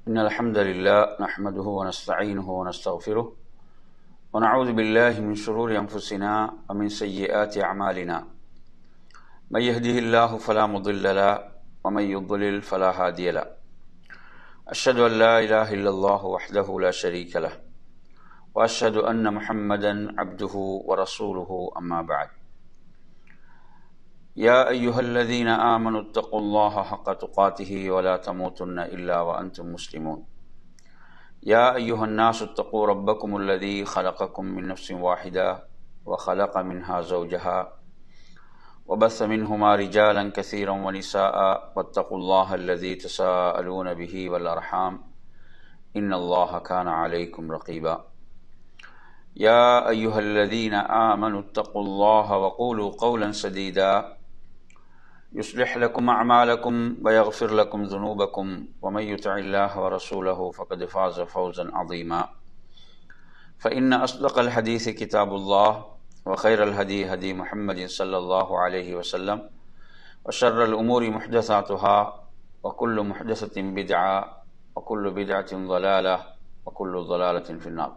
إن الحمد لله نحمده ونستعينه ونستغفره ونعوذ بالله من شرور أنفسنا ومن سيئات أعمالنا من يهده الله فلا مضل له ومن يضلل فلا هادي له أشهد أن لا إله إلا الله وحده لا شريك له وأشهد أن محمدا عبده ورسوله أما بعد يا أيها الذين آمنوا اتقوا الله حق تقاته ولا تموتن إلا وأنتم مسلمون يا أيها الناس اتقوا ربكم الذي خلقكم من نفس واحدة وخلق منها زوجها وبث منهما رجالا كثيرا ونساء واتقوا الله الذي تساءلون به والأرحام إن الله كان عليكم رقيبا يا أيها الذين آمنوا اتقوا الله وقولوا قولا سديدا يصلح لكم أعمالكم ويغفر لكم ذنوبكم ومن يطع الله ورسوله فقد فاز فوزا عظيما فإن أصدق الحديث كتاب الله وخير الهدي هدي محمد صلى الله عليه وسلم وشر الأمور محدثاتها وكل محدثة بدعة وكل بدعة ضلالة وكل ضلالة في النار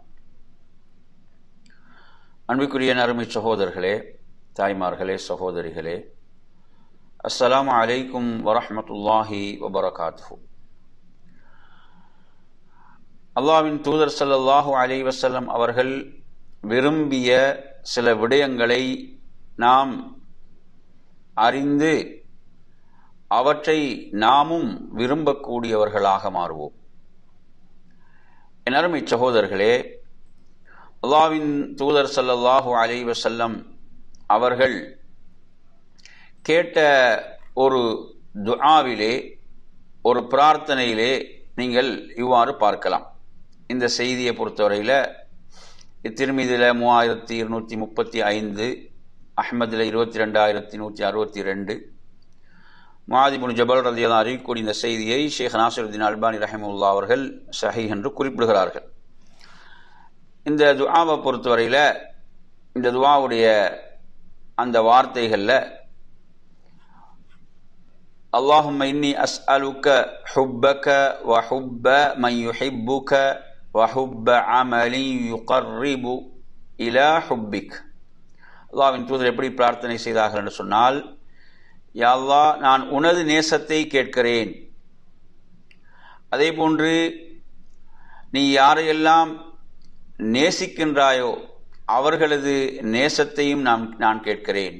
அன்பிற்குரிய அருமை சகோதரர்களே தாய்மார்களே சகோதரிகளே அஸ்ஸலாமு அலைக்கும் வரஹமத்துல்லாஹி வபரகாத்து அல்லாவின் தூதர் சல்லாஹூ அலை வசல்லம் அவர்கள் விரும்பிய சில விடயங்களை நாம் அறிந்து அவற்றை நாமும் விரும்பக்கூடியவர்களாக மாறுவோம் என் அருமை சகோதரர்களே அல்லாவின் தூதர் சல்லல்லாஹூ அலை வசல்லம் அவர்கள் கேட்ட ஒரு துஆவிலே ஒரு பிரார்த்தனையிலே நீங்கள் இவ்வாறு பார்க்கலாம் இந்த செய்தியை பொறுத்தவரையில் இத்திருமீதியில் மூவாயிரத்தி இருநூற்றி முப்பத்தி ஐந்து அஹமதில் இருபத்தி ரெண்டாயிரத்தி நூற்றி அறுபத்தி ரெண்டு மாதிபுன் ஜபல் ரதியதான் அறிவிக்கூடிய இந்த செய்தியை ஷேக் நாசருদ্দিন அல்பானி ரஹிமுல்லா அவர்கள் சஹி என்று குறிப்பிடுகிறார்கள் இந்த துவாவை பொறுத்தவரையில் இந்த துவாவுடைய அந்த வார்த்தைகளில் اللهم إني أسألك حبك وحب من يحبك وحب عمل يقرب إلى حبك அல்லாவின் தூதர் எப்படி பிரார்த்தனை செய்தார்கள் என்று சொன்னால் யாழ்லா நான் உனது நேசத்தை கேட்கிறேன் அதே போன்று நீ யாரையெல்லாம் நேசிக்கின்றாயோ அவர்களது நேசத்தையும் நான் நான் கேட்கிறேன்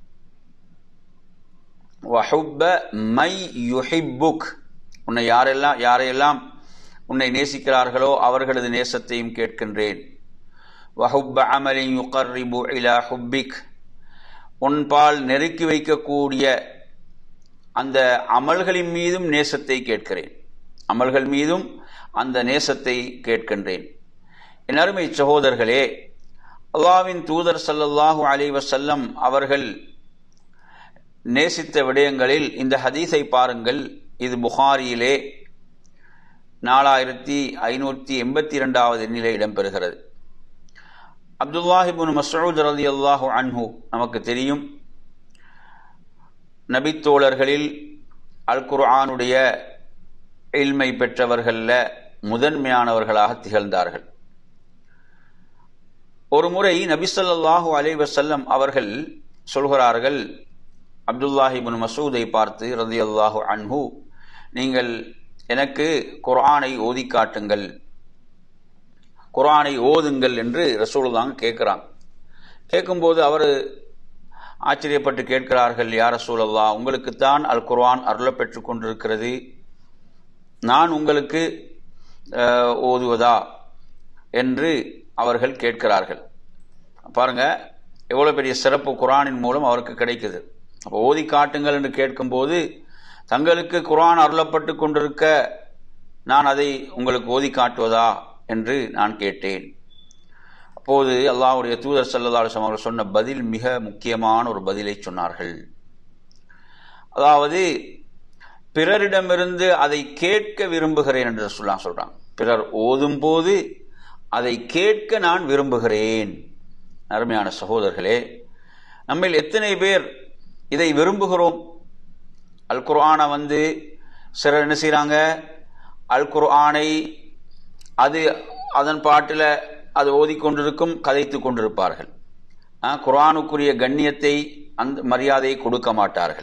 வஹுப்ப மை யுஹிப்புக் உன்னை யாரெல்லாம் யாரையெல்லாம் உன்னை நேசிக்கிறார்களோ அவர்களது நேசத்தையும் கேட்கின்றேன் வஹுப்ப அமலின் யுகர்ரிபு இலா ஹுப்பிக் உன்பால் நெருக்கி வைக்கக்கூடிய அந்த அமல்களின் மீதும் நேசத்தை கேட்கிறேன் அமல்கள் மீதும் அந்த நேசத்தை கேட்கின்றேன் என் அருமை சகோதரர்களே அல்லாவின் தூதர் சல்லல்லாஹூ அலி வசல்லம் அவர்கள் நேசித்த விடயங்களில் இந்த ஹதீஸை பாருங்கள் இது புகாரியிலே நாலாயிரத்தி ஐநூற்றி எண்பத்தி இரண்டாவது எண்ணிலே இடம்பெறுகிறது அப்துல்லாஹிபுன் மசூத் ரதி அல்லாஹு அன்ஹு நமக்கு தெரியும் நபித்தோழர்களில் அல் குர்ஆனுடைய இல்மை பெற்றவர்களில் முதன்மையானவர்களாக திகழ்ந்தார்கள் ஒரு முறை நபிசல்லாஹூ அலை வசல்லம் அவர்கள் சொல்கிறார்கள் அப்துல்லாஹிபின் மசூதை பார்த்து ரதி அல்லாஹு அன்ஹு நீங்கள் எனக்கு குரானை ஓதி காட்டுங்கள் குரானை ஓதுங்கள் என்று ரசூலுதாங்க கேட்குறாங்க கேட்கும்போது அவர் ஆச்சரியப்பட்டு கேட்கிறார்கள் யார் ரசூலல்லா உங்களுக்குத்தான் அல் குர்ஆன் அருள பெற்று கொண்டிருக்கிறது நான் உங்களுக்கு ஓதுவதா என்று அவர்கள் கேட்கிறார்கள் பாருங்க எவ்வளோ பெரிய சிறப்பு குரானின் மூலம் அவருக்கு கிடைக்குது அப்போ ஓதி காட்டுங்கள் என்று கேட்கும்போது தங்களுக்கு குரான் அருளப்பட்டு கொண்டிருக்க நான் அதை உங்களுக்கு ஓதி காட்டுவதா என்று நான் கேட்டேன் அப்போது அல்லாவுடைய தூதர் சல்லதாலும் அவர்கள் சொன்ன பதில் மிக முக்கியமான ஒரு பதிலை சொன்னார்கள் அதாவது பிறரிடமிருந்து அதை கேட்க விரும்புகிறேன் என்று சொல்லலாம் சொல்றான் பிறர் ஓதும் போது அதை கேட்க நான் விரும்புகிறேன் அருமையான சகோதரர்களே நம்மில் எத்தனை பேர் இதை விரும்புகிறோம் அல் குர்ஆனை வந்து சிலர் என்ன செய்கிறாங்க அல் குர்ஆனை அது அதன் பாட்டில் அது ஓதிக்கொண்டிருக்கும் கதைத்து கொண்டிருப்பார்கள் குர்ஆனுக்குரிய கண்ணியத்தை அந்த மரியாதையை கொடுக்க மாட்டார்கள்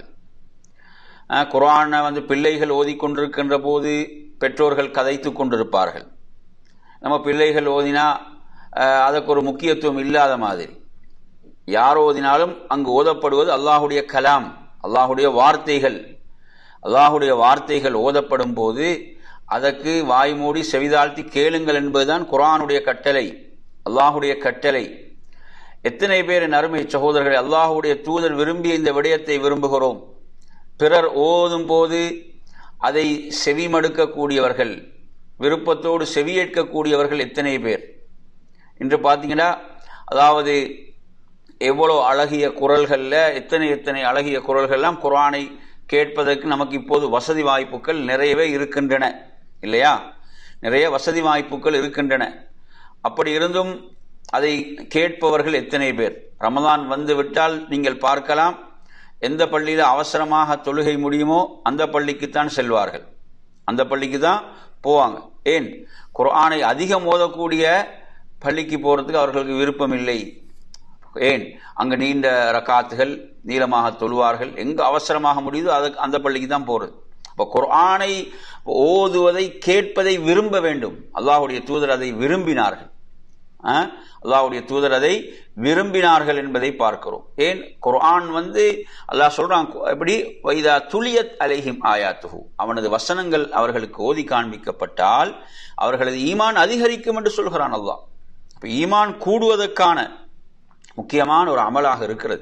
குர்ஆனை வந்து பிள்ளைகள் ஓதிக்கொண்டிருக்கின்ற போது பெற்றோர்கள் கதைத்து கொண்டிருப்பார்கள் நம்ம பிள்ளைகள் ஓதினா அதற்கு ஒரு முக்கியத்துவம் இல்லாத மாதிரி யார் ஓதினாலும் அங்கு ஓதப்படுவது அல்லாஹுடைய கலாம் அல்லாஹுடைய வார்த்தைகள் அல்லாஹுடைய வார்த்தைகள் ஓதப்படும் போது அதற்கு வாய் மூடி செவிதாழ்த்தி கேளுங்கள் என்பதுதான் குரானுடைய கட்டளை அல்லாஹுடைய கட்டளை எத்தனை பேர் அருமை சகோதரர்களை அல்லாஹுடைய தூதர் விரும்பிய இந்த விடயத்தை விரும்புகிறோம் பிறர் ஓதும் போது அதை செவிமடுக்கக்கூடியவர்கள் விருப்பத்தோடு செவியேற்கக்கூடியவர்கள் எத்தனை பேர் இன்று பார்த்தீங்கன்னா அதாவது எவ்வளோ அழகிய குரல்களில் எத்தனை எத்தனை அழகிய குரல்கள்லாம் குரானை கேட்பதற்கு நமக்கு இப்போது வசதி வாய்ப்புகள் நிறையவே இருக்கின்றன இல்லையா நிறைய வசதி வாய்ப்புகள் இருக்கின்றன அப்படி இருந்தும் அதை கேட்பவர்கள் எத்தனை பேர் ரமதான் வந்து விட்டால் நீங்கள் பார்க்கலாம் எந்த பள்ளியில் அவசரமாக தொழுகை முடியுமோ அந்த பள்ளிக்குத்தான் செல்வார்கள் அந்த பள்ளிக்கு தான் போவாங்க ஏன் குர்ஆனை அதிகம் ஓதக்கூடிய பள்ளிக்கு போறதுக்கு அவர்களுக்கு விருப்பம் இல்லை ஏன் அங்க நீண்ட ரக்காத்துகள் நீளமாக தொழுவார்கள் எங்க அவசரமாக முடியுதோ அதுக்கு அந்த பள்ளிக்கு தான் போறது இப்போ குர்ஆனை ஓதுவதை கேட்பதை விரும்ப வேண்டும் அல்லாஹுடைய தூதர் அதை விரும்பினார்கள் அல்லாஹுடைய தூதர் அதை விரும்பினார்கள் என்பதை பார்க்கிறோம் ஏன் குர்ஆன் வந்து அல்லாஹ் சொல்றான் எப்படி வைதா துளியத் அலைஹிம் ஆயாத்துஹு அவனது வசனங்கள் அவர்களுக்கு ஓதி காண்பிக்கப்பட்டால் அவர்களது ஈமான் அதிகரிக்கும் என்று சொல்கிறான் அல்லாஹ் இப்போ ஈமான் கூடுவதற்கான முக்கியமான ஒரு அமலாக இருக்கிறது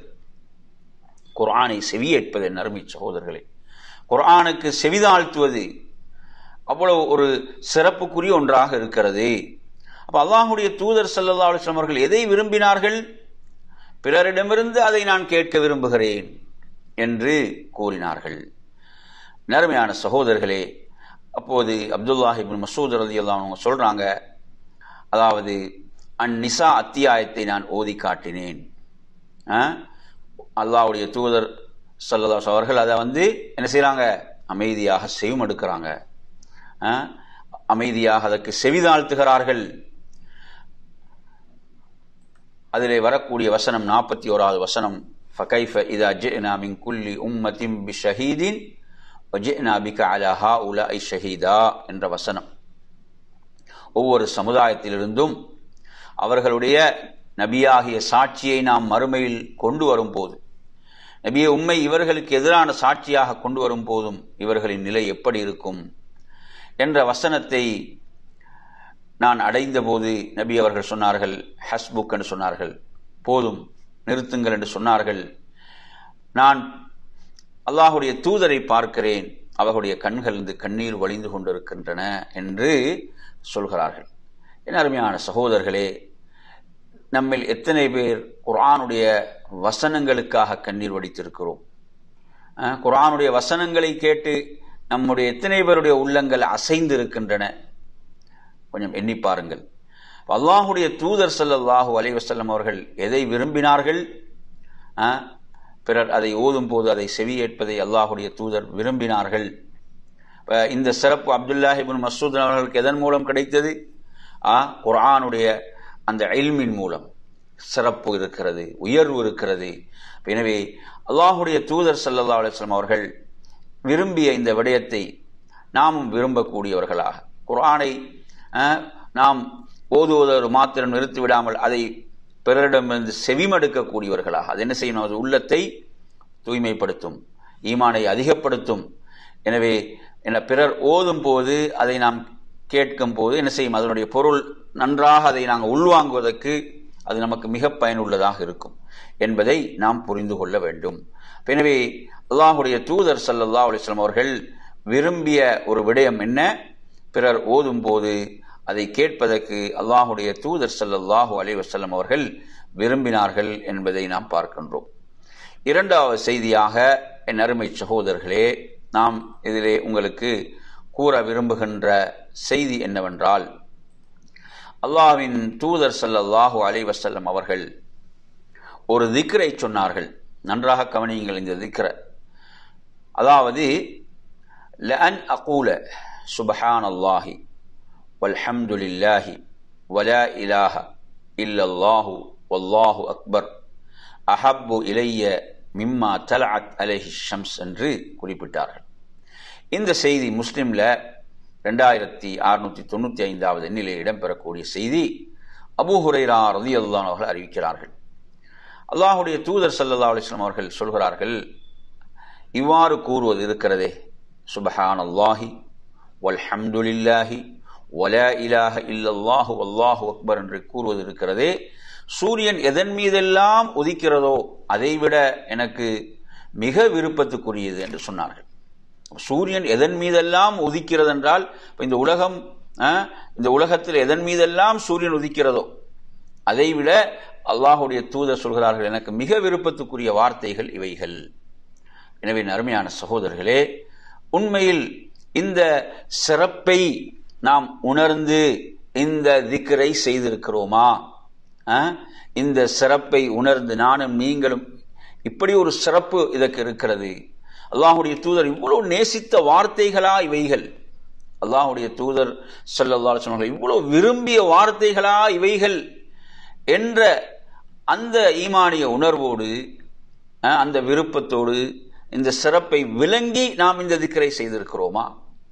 குர்ஆனை செவியேற்பது நறுமை சகோதரர்களே குர்ஆனுக்கு செவிதாழ்த்துவது அவ்வளவு ஒரு சிறப்புக்குரிய ஒன்றாக இருக்கிறது அப்ப அல்லாஹுடைய தூதர் சல்லா அலுவலம் அவர்கள் எதை விரும்பினார்கள் பிறரிடமிருந்து அதை நான் கேட்க விரும்புகிறேன் என்று கூறினார்கள் நேர்மையான சகோதரர்களே அப்போது அப்துல்லாஹிபின் மசூத் ரதி அவங்க சொல்றாங்க அதாவது அந்நிசா அத்தியாயத்தை நான் ஓதி காட்டினேன் அல்லாவுடைய தூதர் சல்லதாஸ் அவர்கள் அதை வந்து என்ன செய்யறாங்க அமைதியாக செவிமடுக்கிறாங்க அமைதியாக அதற்கு செவிதாழ்த்துகிறார்கள் அதிலே வரக்கூடிய வசனம் நாற்பத்தி ஓராவது வசனம் ஃபகைஃப இதா ஜினா மின் குல்லி உம்மத்தின் பி ஷஹீதின் வஜினா பிக அலஹா உல ஐ ஷஹீதா என்ற வசனம் ஒவ்வொரு சமுதாயத்திலிருந்தும் அவர்களுடைய நபியாகிய சாட்சியை நாம் மறுமையில் கொண்டு வரும் போது நபியை உண்மை இவர்களுக்கு எதிரான சாட்சியாக கொண்டு வரும் போதும் இவர்களின் நிலை எப்படி இருக்கும் என்ற வசனத்தை நான் அடைந்த போது நபி அவர்கள் சொன்னார்கள் ஹஸ்புக் என்று சொன்னார்கள் போதும் நிறுத்துங்கள் என்று சொன்னார்கள் நான் அல்லாஹுடைய தூதரை பார்க்கிறேன் அவர்களுடைய கண்களிலிருந்து கண்ணீர் வழிந்து கொண்டிருக்கின்றன என்று சொல்கிறார்கள் என் அருமையான சகோதரர்களே நம்மில் எத்தனை பேர் குரானுடைய வசனங்களுக்காக கண்ணீர் வடித்திருக்கிறோம் குரானுடைய வசனங்களை கேட்டு நம்முடைய எத்தனை பேருடைய உள்ளங்கள் அசைந்து இருக்கின்றன கொஞ்சம் எண்ணி பாருங்கள் அல்லாஹுடைய தூதர் சல்லாஹூ அலைவசல்லம் அவர்கள் எதை விரும்பினார்கள் பிறர் அதை ஓதும் போது அதை செவியேற்பதை அல்லாஹுடைய தூதர் விரும்பினார்கள் இந்த சிறப்பு அப்துல்லாஹிபின் மசூத் அவர்களுக்கு எதன் மூலம் கிடைத்தது குரானுடைய அந்த இல்மின் மூலம் சிறப்பு இருக்கிறது உயர்வு இருக்கிறது எனவே அல்லாஹுடைய தூதர் சல்லா அலுவலம் அவர்கள் விரும்பிய இந்த விடயத்தை நாமும் விரும்பக்கூடியவர்களாக குரானை நாம் ஓதுவதோடு மாத்திரம் நிறுத்தி விடாமல் அதை பிறரிடமிருந்து செவிமடுக்கக்கூடியவர்களாக அது என்ன செய்யணும் அது உள்ளத்தை தூய்மைப்படுத்தும் ஈமானை அதிகப்படுத்தும் எனவே என பிறர் ஓதும் போது அதை நாம் கேட்கும் போது என்ன செய்யும் அதனுடைய பொருள் நன்றாக அதை நாங்கள் உள்வாங்குவதற்கு அது நமக்கு மிக பயனுள்ளதாக இருக்கும் என்பதை நாம் புரிந்து கொள்ள வேண்டும் எனவே அல்லாஹுடைய தூதர் சல்லல்லா அலிஸ்லாம் அவர்கள் விரும்பிய ஒரு விடயம் என்ன பிறர் ஓதும் போது அதை கேட்பதற்கு அல்லாஹுடைய தூதர் சல்லல்லாஹு அலி வசல்லம் அவர்கள் விரும்பினார்கள் என்பதை நாம் பார்க்கின்றோம் இரண்டாவது செய்தியாக என் அருமை சகோதரர்களே நாம் இதிலே உங்களுக்கு கூற விரும்புகின்ற செய்தி என்னவென்றால் அல்லாஹ்வின் தூதர் சல்லல்லாஹு அலி வசல்லம் அவர்கள் ஒரு திக்ரை சொன்னார்கள் நன்றாக கவனியுங்கள் இந்த திக்ர அதாவது لأن أقول سبحان الله والحمد لله ولا إله إلا الله والله أكبر أحب إلي மிம்மா தலஅத் அலைஹி ஷம்ஸ் என்று குறிப்பிட்டார்கள் இந்த செய்தி முஸ்லிம்ல ரெண்டாயிரத்தி அறுநூத்தி தொண்ணூத்தி ஐந்தாவது எண்ணிலே இடம்பெறக்கூடிய செய்தி அபூ ஹுரைரா ரதி அல்லான் அவர்கள் அறிவிக்கிறார்கள் அல்லாஹுடைய தூதர் சல்லா அலிஸ்லாம் அவர்கள் சொல்கிறார்கள் இவ்வாறு கூறுவது இருக்கிறதே சுபஹான் அல்லாஹி வல்ஹம்துலில்லாஹி வலா இலாஹ இல்லல்லாஹு அல்லாஹு அக்பர் என்று கூறுவது இருக்கிறதே சூரியன் எதன் மீதெல்லாம் உதிக்கிறதோ அதைவிட எனக்கு மிக விருப்பத்துக்குரியது என்று சொன்னார்கள் சூரியன் எதன் மீதெல்லாம் உதிக்கிறது என்றால் இந்த உலகம் இந்த உலகத்தில் எதன் மீதெல்லாம் சூரியன் உதிக்கிறதோ அதைவிட அல்லாஹுடைய தூதர் சொல்கிறார்கள் எனக்கு மிக விருப்பத்துக்குரிய வார்த்தைகள் இவைகள் எனவே அருமையான சகோதரர்களே உண்மையில் இந்த சிறப்பை நாம் உணர்ந்து இந்த திக்கரை செய்திருக்கிறோமா இந்த சிறப்பை உணர்ந்து நானும் நீங்களும் இப்படி ஒரு சிறப்பு இதற்கு இருக்கிறது அல்லாஹுடைய தூதர் இவ்வளவு நேசித்த வார்த்தைகளா இவைகள் அல்லாஹுடைய தூதர் சல்லல்லா சொன்னார்கள் இவ்வளவு விரும்பிய வார்த்தைகளா இவைகள் என்ற அந்த ஈமானிய உணர்வோடு அந்த விருப்பத்தோடு இந்த சிறப்பை விளங்கி நாம் இந்த திக்கரை செய்திருக்கிறோமா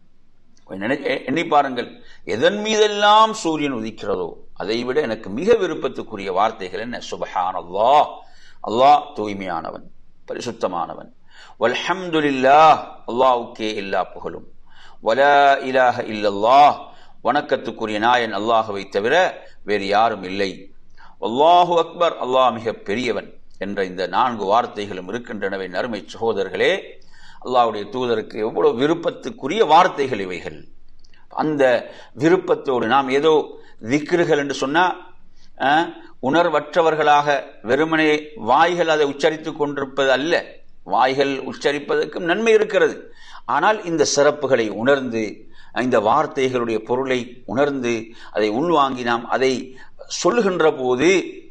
எண்ணி பாருங்கள் எதன் மீதெல்லாம் சூரியன் உதிக்கிறதோ அதை விட எனக்கு மிக விருப்பத்துக்குரிய வார்த்தைகள் என்ன சுபஹான் அல்லாஹ் அல்லாஹ் தூய்மையானவன் பரிசுத்தமானவன் வல்ஹம்துலில்லா அல்லாவுக்கே எல்லா புகழும் வலா இலாஹ இல்லல்லாஹ் வணக்கத்துக்குரிய நாயன் அல்லாஹுவை தவிர வேறு யாரும் இல்லை அல்லாஹு அக்பர் அல்லாஹ் மிக பெரியவன் என்ற இந்த நான்கு வார்த்தைகளும் இருக்கின்றனவை நறுமை சகோதரர்களே அல்லாவுடைய தூதருக்கு எவ்வளவு விருப்பத்துக்குரிய வார்த்தைகள் இவைகள் அந்த விருப்பத்தோடு நாம் ஏதோ திக்ருகள் என்று சொன்னா உணர்வற்றவர்களாக வெறுமனே வாய்கள் அதை உச்சரித்துக் கொண்டிருப்பது அல்ல வாய்கள் உச்சரிப்பதற்கும் நன்மை இருக்கிறது ஆனால் இந்த சிறப்புகளை உணர்ந்து இந்த வார்த்தைகளுடைய பொருளை உணர்ந்து அதை உள்வாங்கி நாம் அதை சொல்லுகின்ற போது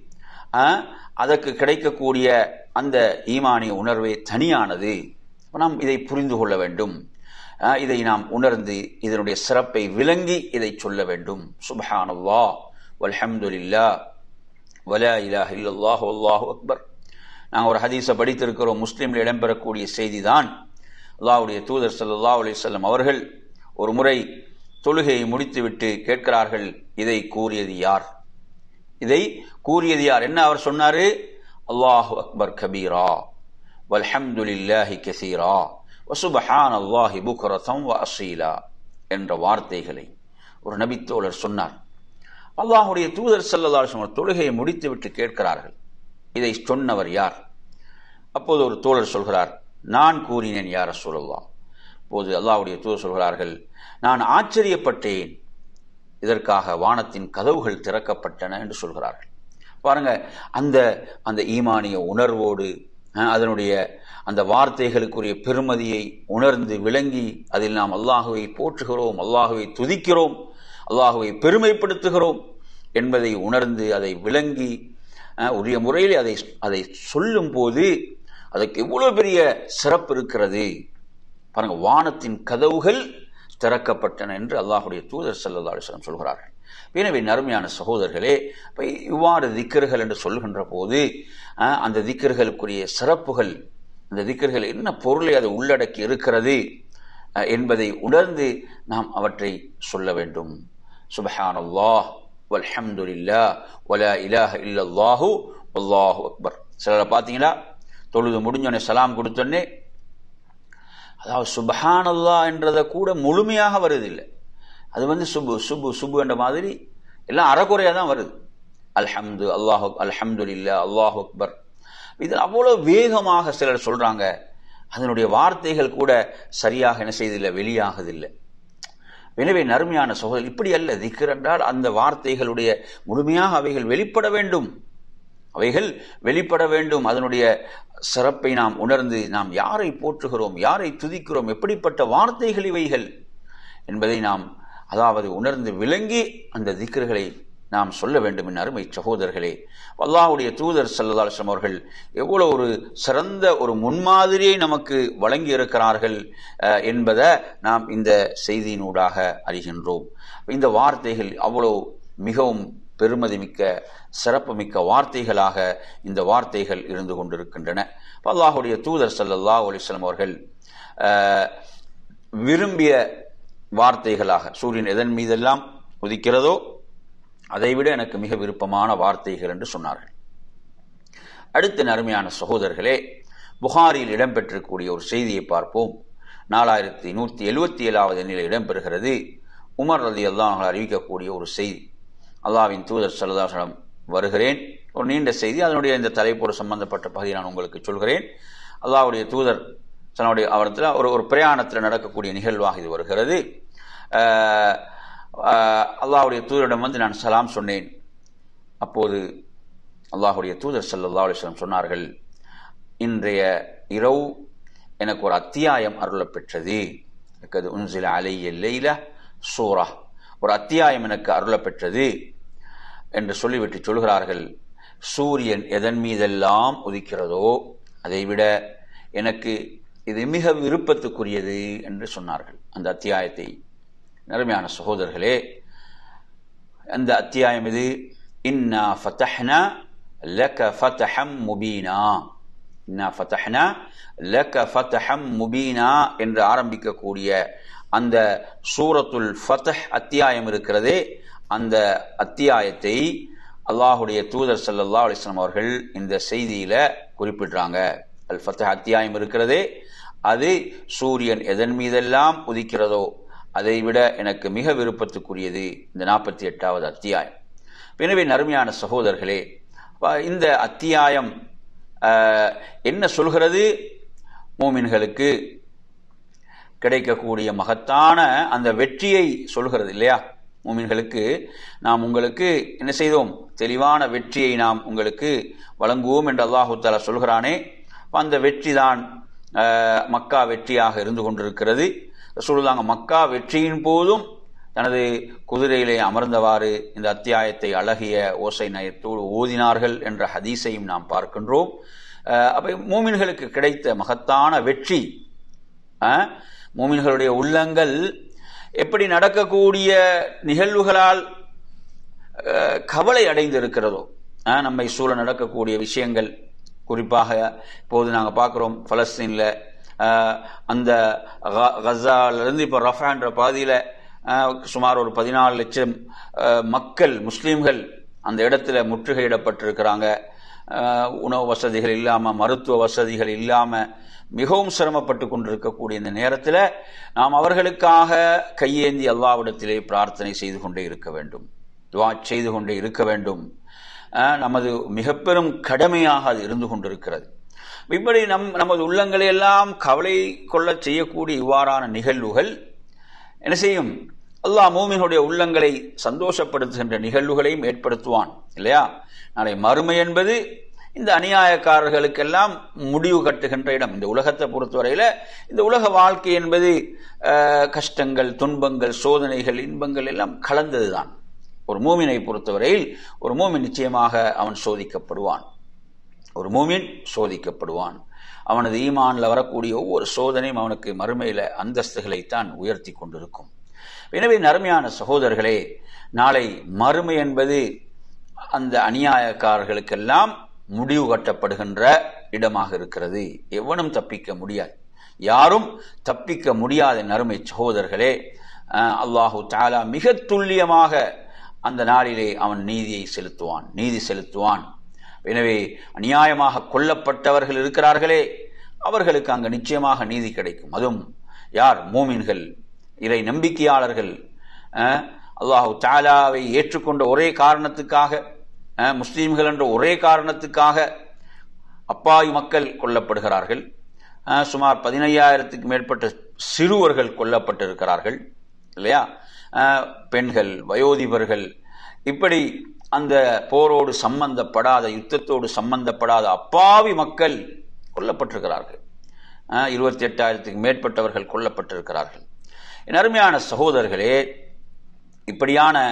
அதற்கு கிடைக்கக்கூடிய அந்த ஈமானிய உணர்வே தனியானது நாம் இதை புரிந்து கொள்ள வேண்டும் இதை நாம் உணர்ந்து இதனுடைய சிறப்பை விளங்கி இதை சொல்ல வேண்டும் சுபஹானல்லா வல்ஹம்துலில்லா வலா இலாஹ இல்லல்லாஹு அல்லாஹு அக்பர் நாங்கள் ஒரு ஹதீஸை படித்திருக்கிறோம் முஸ்லீமில் இடம்பெறக்கூடிய செய்தி தான் அல்லாவுடைய தூதர் சல்லா அலிசல்லம் அவர்கள் ஒரு முறை தொழுகையை முடித்துவிட்டு கேட்கிறார்கள் இதை கூறியது யார் இதை கூறியது யார் என்ன அவர் சொன்னாரு அல்லாஹு அக்பர் கபீரா வல்ஹம்துலில்லாஹி கசீரா வசுபஹான் அல்லாஹி புக்ரதம் வ அசீலா என்ற வார்த்தைகளை ஒரு நபித்தோழர் சொன்னார் அல்லாஹுடைய தூதர் சல்லா தொழுகையை முடித்துவிட்டு கேட்கிறார்கள் இதை சொன்னவர் யார் அப்போது ஒரு தோழர் சொல்கிறார் நான் கூறினேன் யார சொல்லலாம் போது அல்லாஹுடைய தூதர் சொல்கிறார்கள் நான் ஆச்சரியப்பட்டேன் இதற்காக வானத்தின் கதவுகள் திறக்கப்பட்டன என்று சொல்கிறார்கள் பாருங்க அந்த அந்த ஈமானிய உணர்வோடு அதனுடைய அந்த வார்த்தைகளுக்குரிய பெருமதியை உணர்ந்து விளங்கி அதில் நாம் அல்லாஹுவை போற்றுகிறோம் அல்லாஹுவை துதிக்கிறோம் அல்லாஹுவை பெருமைப்படுத்துகிறோம் என்பதை உணர்ந்து அதை விளங்கி உரிய முறையில் அதை அதை சொல்லும் போது அதற்கு எவ்வளவு பெரிய சிறப்பு இருக்கிறது பாருங்க வானத்தின் கதவுகள் திறக்கப்பட்டன என்று அல்லாஹுடைய தூதர் சல்லா அலிஸ்லாம் சொல்கிறார்கள் எனவே நறுமையான சகோதரர்களே இப்போ இவ்வாறு திக்கர்கள் என்று சொல்கின்ற போது அந்த திக்கர்களுக்குரிய சிறப்புகள் அந்த திக்கர்கள் என்ன பொருளை அது உள்ளடக்கி இருக்கிறது என்பதை உணர்ந்து நாம் அவற்றை சொல்ல வேண்டும் சுபஹான் அல்லாஹ் வல்ஹம்துலில்லா வலா இலாஹ இல்லல்லாஹு அல்லாஹு அக்பர் சிலரை பார்த்தீங்களா தொழுது முடிஞ்சோடனே சலாம் கொடுத்தோடனே அதாவது சுபஹான் அல்லா என்றதை கூட முழுமையாக வருதில்லை அது வந்து சுபு சுபு சுபு என்ற மாதிரி எல்லாம் அறக்குறையாக தான் வருது அல்ஹம்து அல்லாஹு அல்ஹம்து இல்லா அல்லாஹு அக்பர் இதில் அவ்வளோ வேகமாக சிலர் சொல்றாங்க அதனுடைய வார்த்தைகள் கூட சரியாக என்ன செய்தில்லை வெளியாகதில்லை எனவே நறுமையான சகோதரர் இப்படி அல்ல திக்கர் என்றால் அந்த வார்த்தைகளுடைய முழுமையாக அவைகள் வெளிப்பட வேண்டும் அவைகள் வெளிப்பட வேண்டும் அதனுடைய சிறப்பை நாம் உணர்ந்து நாம் யாரை போற்றுகிறோம் யாரை துதிக்கிறோம் எப்படிப்பட்ட வார்த்தைகள் இவைகள் என்பதை நாம் அதாவது உணர்ந்து விளங்கி அந்த திக்கர்களை நாம் சொல்ல வேண்டும் என் அருமை சகோதரர்களே அல்லாஹுடைய தூதர் சல்லா அலுவலம் அவர்கள் எவ்வளவு ஒரு சிறந்த ஒரு முன்மாதிரியை நமக்கு வழங்கி இருக்கிறார்கள் என்பதை நாம் இந்த செய்தியினூடாக அறிகின்றோம் இந்த வார்த்தைகள் அவ்வளோ மிகவும் பெருமதிமிக்க சிறப்புமிக்க வார்த்தைகளாக இந்த வார்த்தைகள் இருந்து கொண்டிருக்கின்றன அல்லாஹுடைய தூதர் சல்லல்லா அலிஸ்லாம் அவர்கள் விரும்பிய வார்த்தைகளாக சூரியன் எதன் மீதெல்லாம் உதிக்கிறதோ அதைவிட எனக்கு மிக விருப்பமான வார்த்தைகள் என்று சொன்னார்கள் அடுத்த நறுமையான சகோதரர்களே புகாரில் இடம்பெற்றிருக்கக்கூடிய ஒரு செய்தியை பார்ப்போம் நாலாயிரத்தி நூற்றி எழுபத்தி ஏழாவது எண்ணில் இடம்பெறுகிறது உமர் ரதி அல்லாஹ் அறிவிக்கக்கூடிய ஒரு செய்தி அல்லாவின் தூதர் சல்லதாசனம் வருகிறேன் ஒரு நீண்ட செய்தி அதனுடைய இந்த தலைப்போடு சம்பந்தப்பட்ட பகுதியை நான் உங்களுக்கு சொல்கிறேன் அல்லாவுடைய தூதர் தன்னுடைய அவரத்தில் ஒரு ஒரு பிரயாணத்தில் நடக்கக்கூடிய நிகழ்வாக இது வருகிறது அல்லாஹுடைய தூதரிடம் வந்து நான் சலாம் சொன்னேன் அப்போது அல்லாஹுடைய தூதர் சல்லா அலிஸ்லாம் சொன்னார்கள் இன்றைய இரவு எனக்கு ஒரு அத்தியாயம் அருளப் பெற்றது உன்சில அலைய லெய்ல சூரா ஒரு அத்தியாயம் எனக்கு அருளப் பெற்றது என்று சொல்லிவிட்டு சொல்கிறார்கள் சூரியன் எதன் மீதெல்லாம் உதிக்கிறதோ அதைவிட எனக்கு இது மிக விருப்பத்துக்குரியது என்று சொன்னார்கள் அந்த அத்தியாயத்தை நறுமையான சகோதரர்களே அந்த அத்தியாயம் இது இன்னா ஃபத்தஹ்னா லக ஃபதஹம் முபீனா இன்னா ஃபத்தஹ்னா லக ஃபதஹம் முபீனா என்று ஆரம்பிக்கக்கூடிய அந்த சூரத்துல் ஃபதஹ் அத்தியாயம் இருக்கிறதே அந்த அத்தியாயத்தை அல்லாஹுடைய தூதர் சல்லல்லா அலிஸ்லாம் அவர்கள் இந்த செய்தியில குறிப்பிடுறாங்க அல் ஃபத்தஹ் அத்தியாயம் இருக்கிறதே அது சூரியன் எதன் மீதெல்லாம் உதிக்கிறதோ அதை விட எனக்கு மிக விருப்பத்துக்குரியது இந்த நாற்பத்தி எட்டாவது அத்தியாயம் எனவே நறுமையான சகோதரர்களே இந்த அத்தியாயம் என்ன சொல்கிறது மூமின்களுக்கு கிடைக்கக்கூடிய மகத்தான அந்த வெற்றியை சொல்கிறது இல்லையா மூமின்களுக்கு நாம் உங்களுக்கு என்ன செய்தோம் தெளிவான வெற்றியை நாம் உங்களுக்கு வழங்குவோம் என்று அல்லாஹு தாலா சொல்கிறானே அந்த வெற்றி தான் மக்கா வெற்றியாக இருந்து கொண்டிருக்கிறது சொல்லுதாங்க மக்கா வெற்றியின் போதும் தனது குதிரையிலே அமர்ந்தவாறு இந்த அத்தியாயத்தை அழகிய ஓசை நயத்தோடு ஓதினார்கள் என்ற ஹதீஸையும் நாம் பார்க்கின்றோம் அப்ப மூமின்களுக்கு கிடைத்த மகத்தான வெற்றி மூமின்களுடைய உள்ளங்கள் எப்படி நடக்கக்கூடிய நிகழ்வுகளால் கவலை அடைந்திருக்கிறதோ நம்மை சூழ நடக்கக்கூடிய விஷயங்கள் குறிப்பாக இப்போது நாங்கள் பார்க்குறோம் பலஸ்தீனில் அந்த கசாலிருந்து இப்போ ரஃபான்ற பாதியில் சுமார் ஒரு பதினாலு லட்சம் மக்கள் முஸ்லீம்கள் அந்த இடத்துல முற்றுகையிடப்பட்டிருக்கிறாங்க உணவு வசதிகள் இல்லாமல் மருத்துவ வசதிகள் இல்லாமல் மிகவும் சிரமப்பட்டு கொண்டிருக்கக்கூடிய இந்த நேரத்தில் நாம் அவர்களுக்காக கையேந்தி அல்லாவிடத்திலே பிரார்த்தனை செய்து கொண்டே இருக்க வேண்டும் துவா செய்து கொண்டே இருக்க வேண்டும் நமது மிக பெரும் கடமையாக அது இருந்து கொண்டிருக்கிறது இப்படி நம் நமது உள்ளங்களை எல்லாம் கவலை கொள்ள செய்யக்கூடிய இவ்வாறான நிகழ்வுகள் என்ன செய்யும் அல்லாஹ் மூமினுடைய உள்ளங்களை சந்தோஷப்படுத்துகின்ற நிகழ்வுகளையும் ஏற்படுத்துவான் இல்லையா நாளை மறுமை என்பது இந்த அநியாயக்காரர்களுக்கெல்லாம் முடிவு கட்டுகின்ற இடம் இந்த உலகத்தை பொறுத்தவரையில இந்த உலக வாழ்க்கை என்பது கஷ்டங்கள் துன்பங்கள் சோதனைகள் இன்பங்கள் எல்லாம் கலந்ததுதான் ஒரு மூமினை பொறுத்தவரையில் ஒரு மூமின் நிச்சயமாக அவன் சோதிக்கப்படுவான் ஒரு மூமின் சோதிக்கப்படுவான் அவனது ஈமான்ல வரக்கூடிய ஒவ்வொரு சோதனையும் அவனுக்கு மறுமையில அந்தஸ்துகளைத்தான் உயர்த்தி கொண்டிருக்கும் எனவே நறுமையான சகோதரர்களே நாளை மறுமை என்பது அந்த அநியாயக்காரர்களுக்கெல்லாம் முடிவு கட்டப்படுகின்ற இடமாக இருக்கிறது எவனும் தப்பிக்க முடியாது யாரும் தப்பிக்க முடியாத நறுமை சகோதரர்களே அல்லாஹு தாலா மிக துல்லியமாக அந்த நாளிலே அவன் நீதியை செலுத்துவான் நீதி செலுத்துவான் எனவே அநியாயமாக கொல்லப்பட்டவர்கள் இருக்கிறார்களே அவர்களுக்கு அங்கு நிச்சயமாக நீதி கிடைக்கும் அதுவும் யார் மூமின்கள் இறை நம்பிக்கையாளர்கள் அல்லாஹு தாலாவை ஏற்றுக்கொண்ட ஒரே காரணத்துக்காக முஸ்லீம்கள் என்ற ஒரே காரணத்துக்காக அப்பாவி மக்கள் கொல்லப்படுகிறார்கள் சுமார் பதினையாயிரத்துக்கு மேற்பட்ட சிறுவர்கள் கொல்லப்பட்டிருக்கிறார்கள் இல்லையா பெண்கள் வயோதிபர்கள் இப்படி அந்த போரோடு சம்பந்தப்படாத யுத்தத்தோடு சம்பந்தப்படாத அப்பாவி மக்கள் கொல்லப்பட்டிருக்கிறார்கள் இருபத்தி எட்டாயிரத்துக்கு மேற்பட்டவர்கள் கொல்லப்பட்டிருக்கிறார்கள் என் அருமையான சகோதரர்களே இப்படியான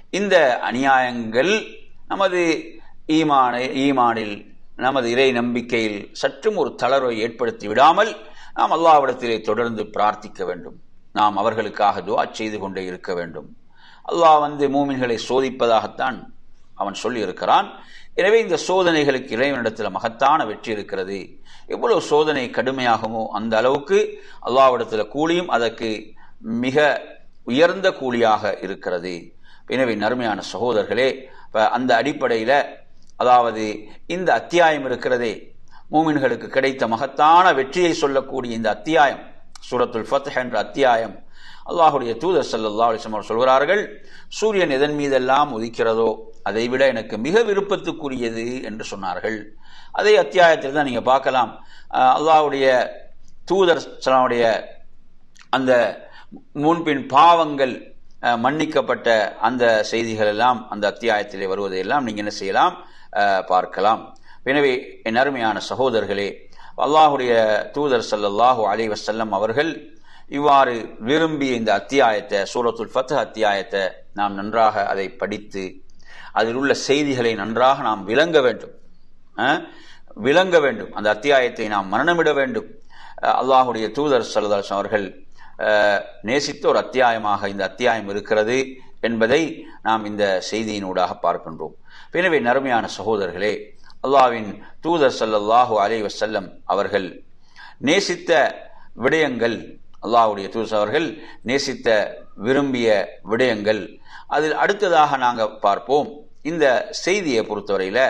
இந்த அநியாயங்கள் நமது ஈமான ஈமானில் நமது இறை நம்பிக்கையில் சற்றும் ஒரு தளர்வை ஏற்படுத்தி விடாமல் நாம் அல்லாவிடத்திலே தொடர்ந்து பிரார்த்திக்க வேண்டும் நாம் அவர்களுக்காக துவா செய்து கொண்டே இருக்க வேண்டும் அல்லாஹ் வந்து மூமின்களை சோதிப்பதாகத்தான் அவன் சொல்லி இருக்கிறான் எனவே இந்த சோதனைகளுக்கு இறைவனிடத்தில் மகத்தான வெற்றி இருக்கிறது எவ்வளவு சோதனை கடுமையாகுமோ அந்த அளவுக்கு அல்லாவிடத்தில் கூலியும் அதற்கு மிக உயர்ந்த கூலியாக இருக்கிறது எனவே நறுமையான சகோதரர்களே அந்த அடிப்படையில் அதாவது இந்த அத்தியாயம் இருக்கிறதே மூமின்களுக்கு கிடைத்த மகத்தான வெற்றியை சொல்லக்கூடிய இந்த அத்தியாயம் சூரத்துல் ஃபத்ஹ் என்ற அத்தியாயம் அல்லாஹுடைய தூதர் சல்லா அலிஸ்லம் அவர் சொல்கிறார்கள் சூரியன் எதன் மீதெல்லாம் உதிக்கிறதோ அதை விட எனக்கு மிக விருப்பத்துக்குரியது என்று சொன்னார்கள் அதே அத்தியாயத்தில் தான் நீங்க பார்க்கலாம் அல்லாஹுடைய தூதர் சலாவுடைய அந்த முன்பின் பாவங்கள் மன்னிக்கப்பட்ட அந்த செய்திகள் எல்லாம் அந்த அத்தியாயத்திலே வருவதையெல்லாம் நீங்க என்ன செய்யலாம் பார்க்கலாம் எனவே என் அருமையான சகோதரர்களே அல்லாஹுடைய தூதர் சல்லல்லாஹூ அலி வசல்லம் அவர்கள் இவ்வாறு விரும்பிய இந்த அத்தியாயத்தை சூரத்துல் ஃபத் அத்தியாயத்தை நாம் நன்றாக அதை படித்து அதில் உள்ள செய்திகளை நன்றாக நாம் விளங்க வேண்டும் விளங்க வேண்டும் அந்த அத்தியாயத்தை நாம் மரணமிட வேண்டும் அல்லாஹுடைய தூதர் சல்லதாஸ் அவர்கள் நேசித்த ஒரு அத்தியாயமாக இந்த அத்தியாயம் இருக்கிறது என்பதை நாம் இந்த செய்தியினூடாக பார்க்கின்றோம் எனவே நறுமையான சகோதரர்களே அல்லாவின் தூதர் சல்லல்லாஹு அலை வசல்லம் அவர்கள் நேசித்த விடயங்கள் அல்லாஹுடைய தூதர் அவர்கள் நேசித்த விரும்பிய விடயங்கள் அதில் அடுத்ததாக நாங்கள் பார்ப்போம் இந்த செய்தியை பொறுத்தவரையில்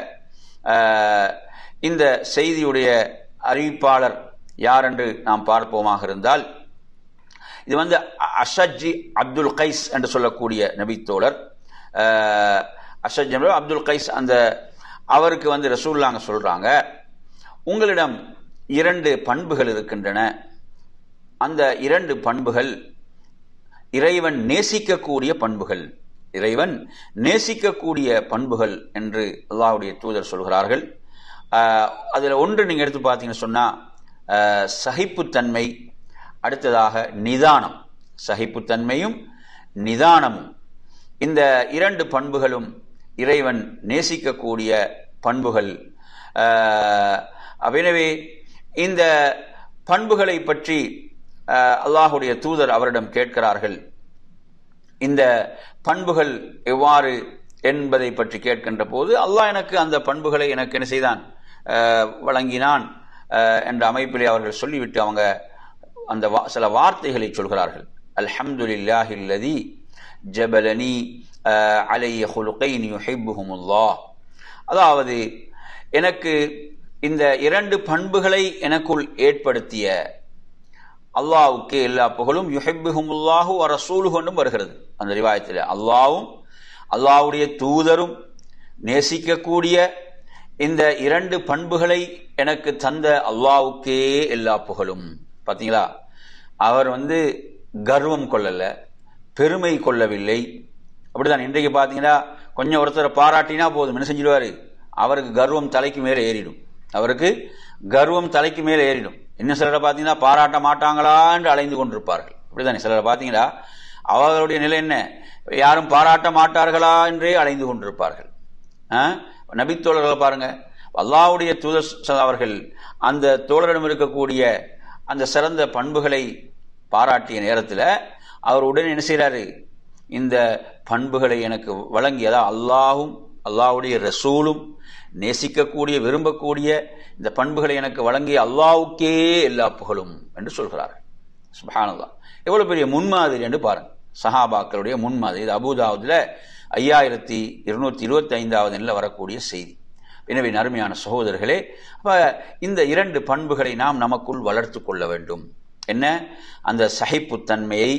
இந்த செய்தியுடைய அறிவிப்பாளர் யார் என்று நாம் பார்ப்போமாக இருந்தால் இது வந்து அஷஜி அப்துல் கைஸ் என்று சொல்லக்கூடிய நபித்தோழர் அஷஜ் அப்துல் கைஸ் அந்த அவருக்கு வந்து ரசூல்லாங்க சொல்றாங்க உங்களிடம் இரண்டு பண்புகள் இருக்கின்றன அந்த இரண்டு பண்புகள் இறைவன் நேசிக்கக்கூடிய பண்புகள் இறைவன் நேசிக்கக்கூடிய பண்புகள் என்று அல்லாவுடைய தூதர் சொல்கிறார்கள் அதில் ஒன்று நீங்கள் எடுத்து பார்த்தீங்கன்னு சொன்னால் சகிப்புத்தன்மை அடுத்ததாக நிதானம் சகிப்புத்தன்மையும் நிதானமும் இந்த இரண்டு பண்புகளும் இறைவன் நேசிக்கக்கூடிய பண்புகள் எனவே இந்த பண்புகளை பற்றி அல்லாஹுடைய தூதர் அவரிடம் கேட்கிறார்கள் இந்த பண்புகள் எவ்வாறு என்பதை பற்றி கேட்கின்ற போது அல்லாஹ் எனக்கு அந்த பண்புகளை எனக்கு என்ன செய்தான் வழங்கினான் என்ற அமைப்பிலே அவர்கள் சொல்லிவிட்டு அவங்க அந்த சில வார்த்தைகளை சொல்கிறார்கள் அல்ஹம்துலில்லாஹில்லதி ஜபலனி அலைய ஹுலுகைன் யுஹிப்புஹுமுல்லாஹ் அதாவது எனக்கு இந்த இரண்டு பண்புகளை எனக்குள் ஏற்படுத்திய அல்லாவுக்கு எல்லா புகழும் யுஹிப்புஹுமுல்லாஹு ரசூலுகொண்டும் வருகிறது அந்த ரிவாயத்தில் அல்லாவும் அல்லாவுடைய தூதரும் நேசிக்கக்கூடிய இந்த இரண்டு பண்புகளை எனக்கு தந்த அல்லாவுக்கே எல்லா புகழும் பார்த்தீங்களா அவர் வந்து கர்வம் கொள்ளல பெருமை கொள்ளவில்லை அப்படிதான் இன்றைக்கு பார்த்தீங்கன்னா கொஞ்சம் ஒருத்தரை பாராட்டினா போதும் என்ன செஞ்சிடுவாரு அவருக்கு கர்வம் தலைக்கு மேலே ஏறிடும் அவருக்கு கர்வம் தலைக்கு மேலே ஏறிடும் இன்னும் சிலரை பார்த்தீங்கன்னா பாராட்ட மாட்டாங்களா என்று அலைந்து கொண்டிருப்பார்கள் அப்படிதானே சிலரை பார்த்தீங்கன்னா அவர்களுடைய நிலை என்ன யாரும் பாராட்ட மாட்டார்களா என்றே அலைந்து கொண்டிருப்பார்கள் நபித்தோழர்களை பாருங்க அல்லாவுடைய தூதர் அவர்கள் அந்த தோழரிடம் இருக்கக்கூடிய அந்த சிறந்த பண்புகளை பாராட்டிய நேரத்தில் அவர் உடனே என்ன செய்கிறாரு இந்த பண்புகளை எனக்கு வழங்கியதா அல்லாஹும் அல்லாவுடைய ரசூலும் நேசிக்கக்கூடிய விரும்பக்கூடிய இந்த பண்புகளை எனக்கு வழங்கிய அல்லாவுக்கே எல்லா புகழும் என்று சொல்கிறார் சுபானல்லா எவ்வளவு பெரிய முன்மாதிரி என்று பாருங்க சஹாபாக்களுடைய முன்மாதிரி இது அபுதாவுதுல ஐயாயிரத்தி இருநூத்தி இருபத்தி ஐந்தாவது எண்ணில் வரக்கூடிய செய்தி எனவே நறுமையான சகோதரர்களே அப்ப இந்த இரண்டு பண்புகளை நாம் நமக்குள் வளர்த்து கொள்ள வேண்டும் என்ன அந்த சகிப்புத்தன்மையை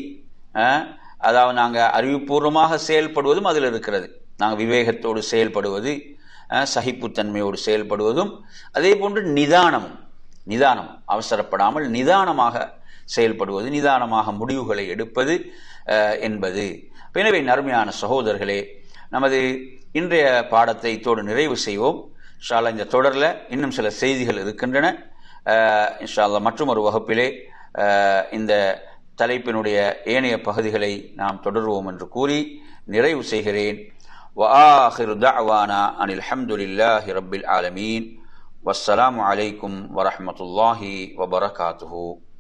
அதாவது நாங்கள் அறிவுபூர்வமாக செயல்படுவதும் அதில் இருக்கிறது நாங்கள் விவேகத்தோடு செயல்படுவது சகிப்புத்தன்மையோடு செயல்படுவதும் அதே போன்று நிதானமும் நிதானம் அவசரப்படாமல் நிதானமாக செயல்படுவது நிதானமாக முடிவுகளை எடுப்பது என்பது எனவே நறுமையான சகோதரர்களே நமது இன்றைய பாடத்தை இத்தோடு நிறைவு செய்வோம் இன்ஷால்லா இந்த தொடரில் இன்னும் சில செய்திகள் இருக்கின்றன இன்ஷால்லா மற்றும் ஒரு வகுப்பிலே இந்த தலைப்பினுடைய ஏனைய பகுதிகளை நாம் தொடருவோம் என்று கூறி நிறைவு செய்கிறேன் وآخر دعوانا أن الحمد لله رب العالمين والسلام عليكم ورحمة الله وبركاته